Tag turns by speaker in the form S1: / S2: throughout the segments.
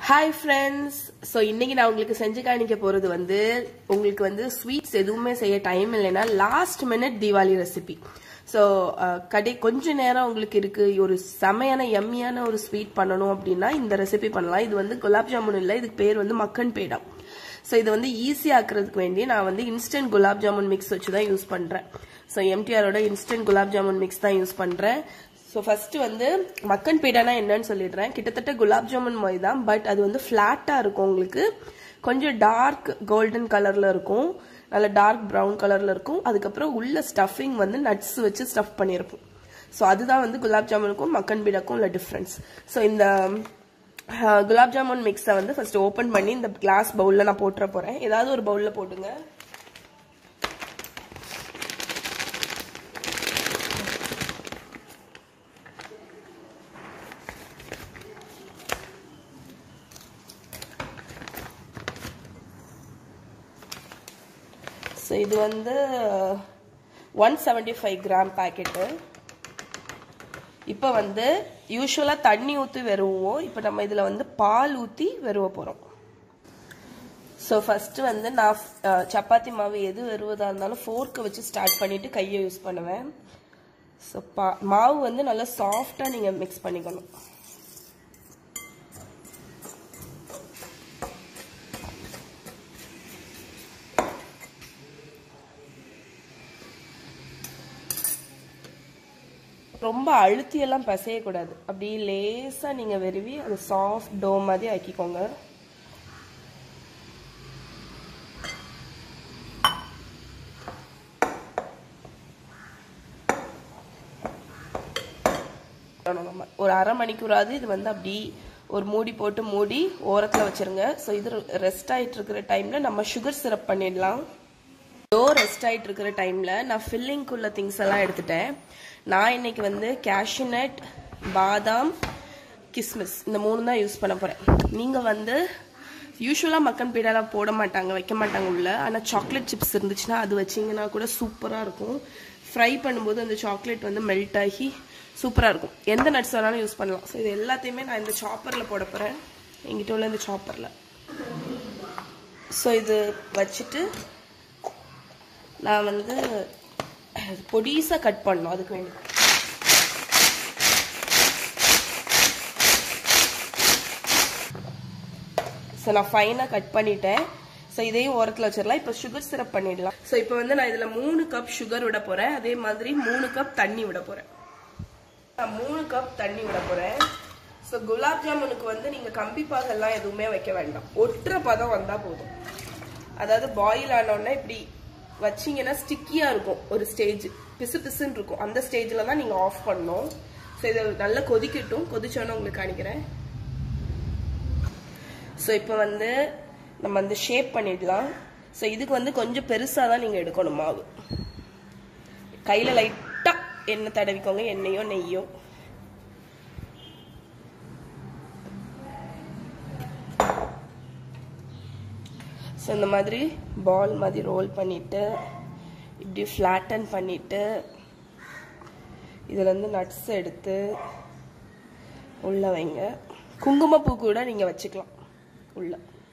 S1: hi friends so இன்னைக்கு நான் உங்களுக்கு செஞ்சு காணிக்க போறது வந்து உங்களுக்கு வந்து ஸ்வீட்ஸ் எதுவுமே செய்ய டைம் இல்லைன்னா last minute Deepavali recipe so கடை கொஞ்ச நேரம் உங்களுக்கு இருக்கு ஒரு செமையான எம்மியான ஒரு ஸ்வீட் பண்ணணும் அப்படின்னா இந்த ரெசிபி பண்ணலாம் இது வந்து குலாப் ஜாமுன் இல்லை இதுக்கு பேர் வந்து மக்கன் பேடா ஸோ இது வந்து ஈஸி ஆக்குறதுக்கு வேண்டி நான் வந்து இன்ஸ்டன்ட் குலாப் ஜாமுன் மிக்ஸ் வச்சு தான் யூஸ் பண்ணுறேன் ஸோ எம்டிஆரோட இன்ஸ்டன்ட் குலாப் ஜாமுன் மிக்ஸ் தான் யூஸ் பண்ணுறேன் ஸோ ஃபர்ஸ்ட் வந்து மக்கன் பேடானா என்னன்னு சொல்லிடுறேன் கிட்டத்தட்ட குலாப் ஜாமுன் மாதிரி தான் பட் அது வந்து ஃப்ளாட்டாக இருக்கும் உங்களுக்கு கொஞ்சம் டார்க் கோல்டன் கலரில் இருக்கும் நல்ல டார்க் ப்ரௌன் கலரில் இருக்கும் அதுக்கப்புறம் உள்ள ஸ்டஃபிங் வந்து நட்ஸ் வச்சு ஸ்டஃப் பண்ணியிருப்போம் ஸோ அதுதான் வந்து குலாப் ஜாமுனுக்கும் மக்கன் பீடாக்கும் உள்ள டிஃப்ரென்ஸ் ஸோ இந்த குலாப் ஜாமுன் மிக்ஸை வந்து ஃபர்ஸ்ட் ஓப்பன் பண்ணி இந்த கிளாஸ் பவுலில் நான் போட்டுற போகிறேன் ஏதாவது ஒரு பவுலில் போட்டுங்க ஸோ இது வந்து one seventy five gram packet இப்போ வந்து யூஸ்வலாக தண்ணி ஊற்றி வெறுவோம் இப்போ நம்ம இதில் வந்து பால் ஊற்றி வெறுவ போகிறோம் ஸோ ஃபஸ்ட்டு வந்து நான் சப்பாத்தி மாவு எது வெறுவதாக இருந்தாலும் ஃபோர்க்கை வச்சு ஸ்டார்ட் பண்ணிவிட்டு கையை யூஸ் பண்ணுவேன் ஸோ பா மாவு வந்து நல்லா சாஃப்டாக நீங்கள் மிக்ஸ் பண்ணிக்கணும் ரொம்ப அழுத்தியெல்லாம் பிசையக்கூடாது அப்படி லேசாக நீங்கள் வெறுவி அது சாஃப்ட் டோ மாதிரி ஆக்கிக்கோங்க நம்ம ஒரு அரை மணிக்கூறாவது இது வந்து அப்படி ஒரு மூடி போட்டு மூடி ஓரத்தில் வச்சிருங்க ஸோ இது ரெஸ்ட் ஆகிட்டு இருக்கிற டைமில் நம்ம சுகர் சிரப் பண்ணிடலாம் டோ ரெஸ்ட் ஆகிட்டு இருக்கிற டைமில் நான் ஃபில்லிங்குள்ள திங்ஸ் எல்லாம் எடுத்துட்டேன் நான் இன்னைக்கு வந்து கேஷ்யூநட் பாதாம் கிஸ்மிஸ் இந்த மூணு தான் யூஸ் பண்ண போகிறேன் நீங்கள் வந்து யூஸ்வலாக மக்கன் பீடாலாம் போட மாட்டாங்க வைக்க மாட்டாங்க உள்ள ஆனால் சாக்லேட் சிப்ஸ் இருந்துச்சுன்னா அது வச்சிங்கன்னா கூட சூப்பராக இருக்கும் ஃப்ரை பண்ணும்போது அந்த சாக்லேட் வந்து மெல்ட் ஆகி சூப்பராக இருக்கும் எந்த நட்ஸ் வேணாலும் யூஸ் பண்ணலாம் ஸோ இது எல்லாத்தையுமே நான் இந்த சாப்பரில் போட போகிறேன் எங்கிட்ட உள்ள இந்த சாப்பரில் ஸோ இது வச்சுட்டு நான் வந்து பொடிசாக கட் பண்ணணும் அதுக்கு வேண்டி ஸோ நான் ஃபைனாக கட் பண்ணிட்டேன் ஸோ இதையும் ஓரத்தில் வச்சிடலாம் இப்போ சுகர் சிரப் பண்ணிடலாம் ஸோ இப்போ வந்து நான் இதில் மூணு கப் சுகர் விட போகிறேன் அதே மாதிரி மூணு கப் தண்ணி விட போகிறேன் நான் மூணு கப் தண்ணி விட போகிறேன் ஸோ குலாப் ஜாமுனுக்கு வந்து நீங்கள் கம்பி பாகெல்லாம் எதுவுமே வைக்க வேண்டாம் ஒட்டுற பதம் வந்தால் போதும் அதாவது பாயில் ஆனோடனே இப்படி வச்சிங்கன்னா ஸ்டிக்கியாக இருக்கும் ஒரு ஸ்டேஜ் பிசு பிசுன்னு இருக்கும் அந்த ஸ்டேஜில் தான் நீங்கள் ஆஃப் பண்ணணும் ஸோ இதை நல்லா கொதிக்கட்டும் கொதிச்சோன்னு உங்களுக்கு காணிக்கிறேன் ஸோ இப்போ வந்து நம்ம வந்து ஷேப் பண்ணிடலாம் ஸோ இதுக்கு வந்து கொஞ்சம் பெருசாக தான் நீங்கள் எடுக்கணும் மாவு கையில் லைட்டாக எண்ணெய் தடவிக்கோங்க எண்ணெயோ நெய்யோ ஸோ இந்த மாதிரி பால் மாதிரி ரோல் பண்ணிவிட்டு இப்படி ஃப்ளாட்டன் பண்ணிவிட்டு இதுலேருந்து நட்ஸ் எடுத்து உள்ளே வைங்க குங்குமப்பூ கூட நீங்கள் வச்சுக்கலாம் உள்ள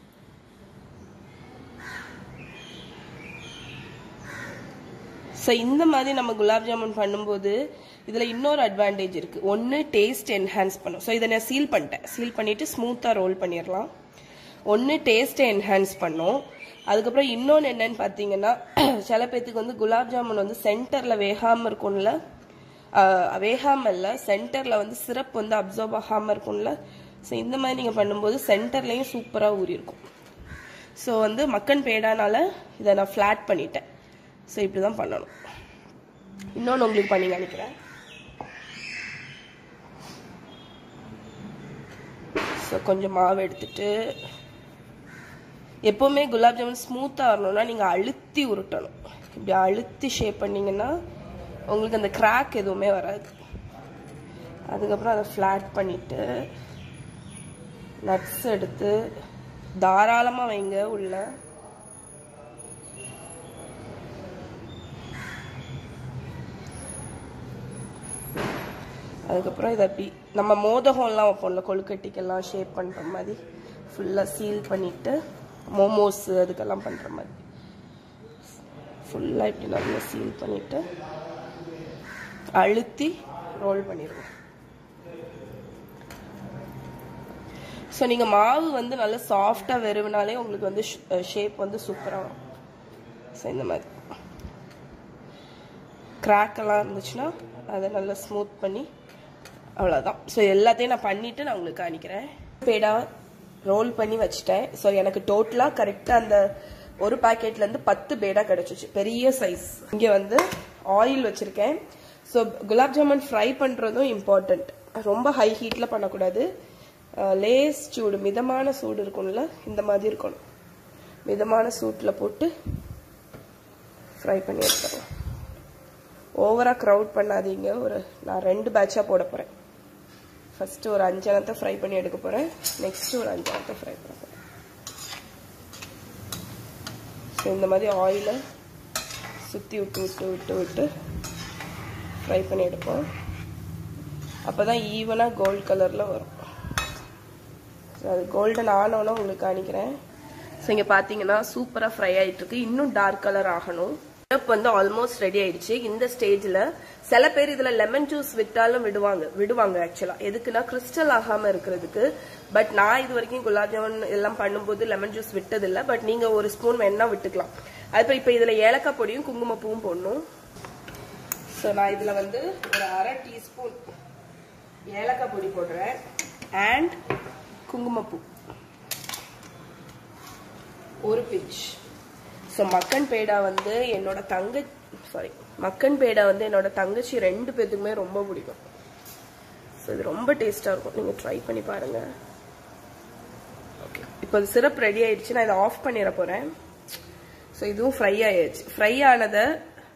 S1: ஸோ இந்த மாதிரி நம்ம குலாப் ஜாமுன் பண்ணும்போது இதில் இன்னொரு அட்வான்டேஜ் இருக்குது ஒன்று டேஸ்ட் என்ஹான்ஸ் பண்ணும் ஸோ இதை நான் சீல் பண்ணிட்டேன் சீல் பண்ணிவிட்டு ஸ்மூத்தாக ரோல் பண்ணிடலாம் ஒன்று டேஸ்ட்டை என்ஹான்ஸ் பண்ணும் அதுக்கப்புறம் இன்னொன்று என்னன்னு பார்த்தீங்கன்னா சில பேர்த்துக்கு வந்து குலாப் ஜாமுன் வந்து சென்டரில் வேகாமல் இருக்கும்ல வேகாமல் இல்லை சென்டரில் வந்து சிரப் வந்து அப்சர்வ் ஆகாமல் இருக்கும்ல ஸோ இந்த மாதிரி நீங்கள் பண்ணும்போது சென்டர்லேயும் சூப்பராக ஊறி இருக்கும் ஸோ வந்து மக்கன் பேடானால இதை நான் ஃப்ளாட் பண்ணிட்டேன் ஸோ இப்படி தான் பண்ணணும் இன்னொன்று உங்களுக்கு பண்ணி நினைக்கிறேன் ஸோ கொஞ்சம் மாவு எடுத்துட்டு எப்போவுமே குலாப் ஜாமுன் ஸ்மூத்தாக வரணும்னா நீங்கள் அழுத்தி உருட்டணும் இப்படி அழுத்தி ஷேப் பண்ணிங்கன்னா உங்களுக்கு அந்த கிராக் எதுவுமே வராது அதுக்கப்புறம் அதை ஃப்ளாட் பண்ணிவிட்டு நட்ஸ் எடுத்து தாராளமாக வைங்க உள்ள அதுக்கப்புறம் இதை அப்படி நம்ம மோதகம்லாம் வைப்போம்ல கொழுக்கட்டிக்கெல்லாம் ஷேப் பண்ணுற மாதிரி ஃபுல்லாக சீல் பண்ணிட்டு மோமோஸ் அதுக்கெல்லாம் பண்ணுற மாதிரி ஃபுல்லாக இப்படி நல்லா சீல் பண்ணிட்டு அழுத்தி ரோல் பண்ணிடுவோம் ஸோ நீங்கள் மாவு வந்து நல்லா சாஃப்டாக வெறுவினாலே உங்களுக்கு வந்து ஷேப் வந்து சூப்பராக வரும் ஸோ இந்த மாதிரி கிராக் எல்லாம் இருந்துச்சுன்னா அதை நல்லா ஸ்மூத் பண்ணி அவ்வளோதான் ஸோ எல்லாத்தையும் நான் பண்ணிவிட்டு நான் உங்களுக்கு காணிக்கிறேன் பேடா ரோல் பண்ணி வச்சுட்டேன் ஸோ எனக்கு டோட்டலாக கரெக்டாக அந்த ஒரு பாக்கெட்லேருந்து பத்து பேடா கிடச்சிச்சு பெரிய சைஸ் இங்கே வந்து ஆயில் வச்சுருக்கேன் ஸோ குலாப் ஜாமுன் ஃப்ரை பண்ணுறதும் இம்பார்ட்டண்ட் ரொம்ப ஹை ஹீட்டில் பண்ணக்கூடாது லேஸ் சூடு மிதமான சூடு இருக்கும்ல இந்த மாதிரி இருக்கணும் மிதமான சூட்டில் போட்டு ஃப்ரை பண்ணி எடுத்துடலாம் ஓவராக க்ரௌட் பண்ணாதீங்க ஒரு நான் ரெண்டு பேட்சாக போட போகிறேன் ஃபஸ்ட்டு ஒரு அஞ்சானத்தை ஃப்ரை பண்ணி எடுக்க போகிறேன் நெக்ஸ்ட்டு ஒரு அஞ்சானத்தை ஃப்ரை பண்ண போகிறேன் ஸோ இந்த மாதிரி ஆயிலை சுற்றி விட்டு விட்டு விட்டு விட்டு ஃப்ரை பண்ணி எடுப்போம் அப்போ தான் ஈவனாக கோல்ட் கலரில் வரும் ஸோ அது கோல்டன் ஆனோன்னு உங்களுக்கு காணிக்கிறேன் ஸோ இங்கே பார்த்தீங்கன்னா சூப்பராக ஃப்ரை ஆகிட்டு இருக்கு இன்னும் டார்க் கலர் ஆகணும் சிரப் வந்து ஆல்மோஸ்ட் ரெடி ஆயிடுச்சு இந்த ஸ்டேஜில் சில பேர் இதில் லெமன் ஜூஸ் விட்டாலும் விடுவாங்க விடுவாங்க ஆக்சுவலாக எதுக்குன்னா கிறிஸ்டல் ஆகாமல் இருக்கிறதுக்கு பட் நான் இது வரைக்கும் குலாப் ஜாமுன் எல்லாம் பண்ணும்போது லெமன் ஜூஸ் விட்டதில்லை பட் நீங்கள் ஒரு ஸ்பூன் வேணா விட்டுக்கலாம் அதுப்போ இப்போ இதில் ஏலக்காய் பொடியும் குங்குமப்பூவும் போடணும் ஸோ நான் இதில் வந்து ஒரு அரை டீஸ்பூன் ஏலக்காய் பொடி போடுறேன் அண்ட் குங்குமப்பூ ஒரு பிஞ்ச் ஸோ மக்கன் பேடா வந்து என்னோட தங்க சாரி மக்கன் பேடா வந்து என்னோட தங்கச்சி ரெண்டு பேத்துக்குமே ரொம்ப பிடிக்கும் ஸோ இது ரொம்ப டேஸ்டாக இருக்கும் நீங்கள் ட்ரை பண்ணி பாருங்க ஓகே இப்போ இது சிரப் ரெடி ஆயிடுச்சு நான் இதை ஆஃப் பண்ணிட போகிறேன் ஸோ இதுவும் ஃப்ரை ஆயிடுச்சு ஃப்ரை ஆனதை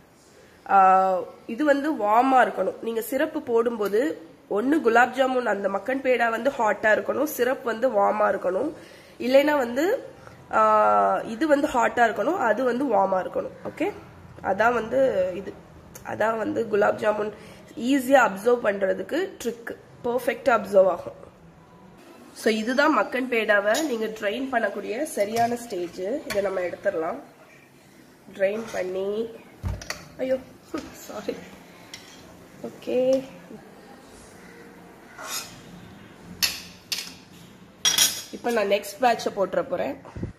S1: இது வந்து வார்மாக இருக்கணும் நீங்கள் சிரப்பு போடும்போது ஒன்று குலாப் ஜாமுன் அந்த மக்கன் பேடா வந்து ஹாட்டாக இருக்கணும் சிரப் வந்து வார்மாக இருக்கணும் இல்லைன்னா வந்து இது வந்து ஹாட்டாக இருக்கணும் அது வந்து வார்மாக இருக்கணும் ஓகே அதான் வந்து இது அதான் வந்து குலாப் ஜாமுன் ஈஸியாக அப்சர்வ் பண்ணுறதுக்கு ட்ரிக் பர்ஃபெக்டாக அப்சர்வ் ஆகும் ஸோ இதுதான் மக்கன் பேடாவை நீங்கள் ட்ரைன் பண்ணக்கூடிய சரியான ஸ்டேஜ் இதை நம்ம எடுத்துடலாம் ட்ரைன் பண்ணி ஐயோ சாரி ஓகே இப்போ நான் நெக்ஸ்ட் பேட்சை போட்டுற போகிறேன்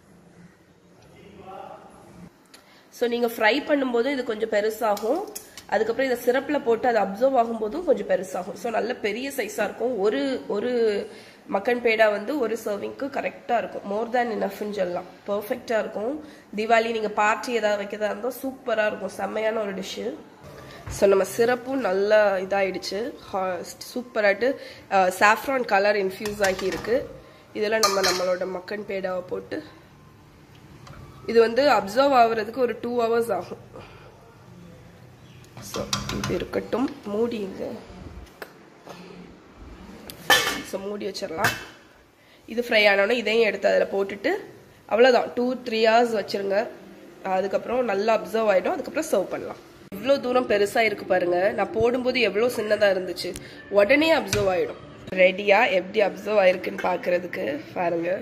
S1: ஸோ நீங்கள் ஃப்ரை பண்ணும்போது இது கொஞ்சம் பெருசாகும் அதுக்கப்புறம் இதை சிரப்பில் போட்டு அது அப்சர்வ் ஆகும்போதும் கொஞ்சம் பெருசாகும் ஸோ நல்ல பெரிய சைஸாக இருக்கும் ஒரு ஒரு மக்கன் பேடா வந்து ஒரு சர்விங்க்கு கரெக்டாக இருக்கும் மோர் தேன் இனஃப்னு சொல்லலாம் பர்ஃபெக்டாக இருக்கும் தீபாவளி நீங்கள் பார்ட்டி ஏதாவது வைக்கிறதா இருந்தால் சூப்பராக இருக்கும் செம்மையான ஒரு டிஷ்ஷு ஸோ நம்ம சிரப்பும் நல்லா இதாயிடுச்சு சூப்பராகிட்டு சாஃப்ரான் கலர் இன்ஃப்யூஸ் ஆகி இருக்கு இதில் நம்ம நம்மளோட மக்கன் பேடாவை போட்டு இது வந்து அப்சர்வ் ஆகுறதுக்கு ஒரு டூ ஹவர்ஸ் ஆகும் ஸோ இது இருக்கட்டும் மூடிங்க ஸோ மூடி வச்சிடலாம் இது ஃப்ரை ஆனோடனே இதையும் எடுத்து அதில் போட்டுட்டு அவ்வளோதான் டூ த்ரீ ஹவர்ஸ் வச்சுருங்க அதுக்கப்புறம் நல்லா அப்சர்வ் ஆகிடும் அதுக்கப்புறம் சர்வ் பண்ணலாம் எவ்வளோ தூரம் பெருசாக இருக்கு பாருங்க நான் போடும்போது எவ்வளோ சின்னதாக இருந்துச்சு உடனே அப்சர்வ் ஆகிடும் ரெடியாக எப்படி அப்சர்வ் ஆயிருக்குன்னு பார்க்கறதுக்கு பாருங்க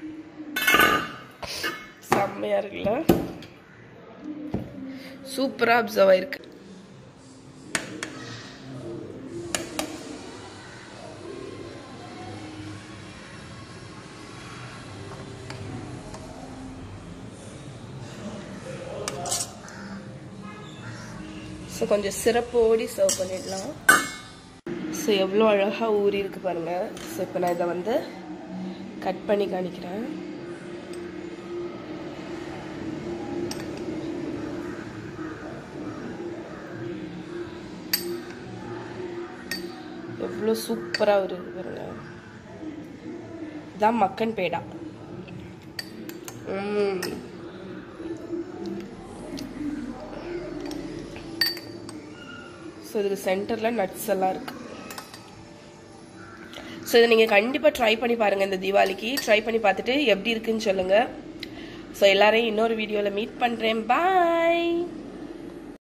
S1: செம்மையாக இருக்குல்ல சூப்பராக அப்சர்வ் ஆயிருக்கு ஸோ கொஞ்சம் சிறப்போடி சர்வ் பண்ணிடலாம் ஸோ எவ்வளோ அழகாக ஊறி இருக்கு பாருங்க ஸோ இப்போ நான் இதை வந்து கட் பண்ணி காணிக்கிறேன் எவ்வளோ சூப்பராக வருது பாருங்க இதான் மக்கன் பேடா ம் ஸோ இதுக்கு சென்டரில் நட்ஸ் எல்லாம் இருக்கு ஸோ இதை நீங்கள் கண்டிப்பாக ட்ரை பண்ணி பாருங்கள் இந்த தீபாவளிக்கு ட்ரை பண்ணி பார்த்துட்டு எப்படி இருக்குன்னு சொல்லுங்கள் ஸோ எல்லாரையும் இன்னொரு வீடியோவில் மீட் பண்ணுறேன் பாய்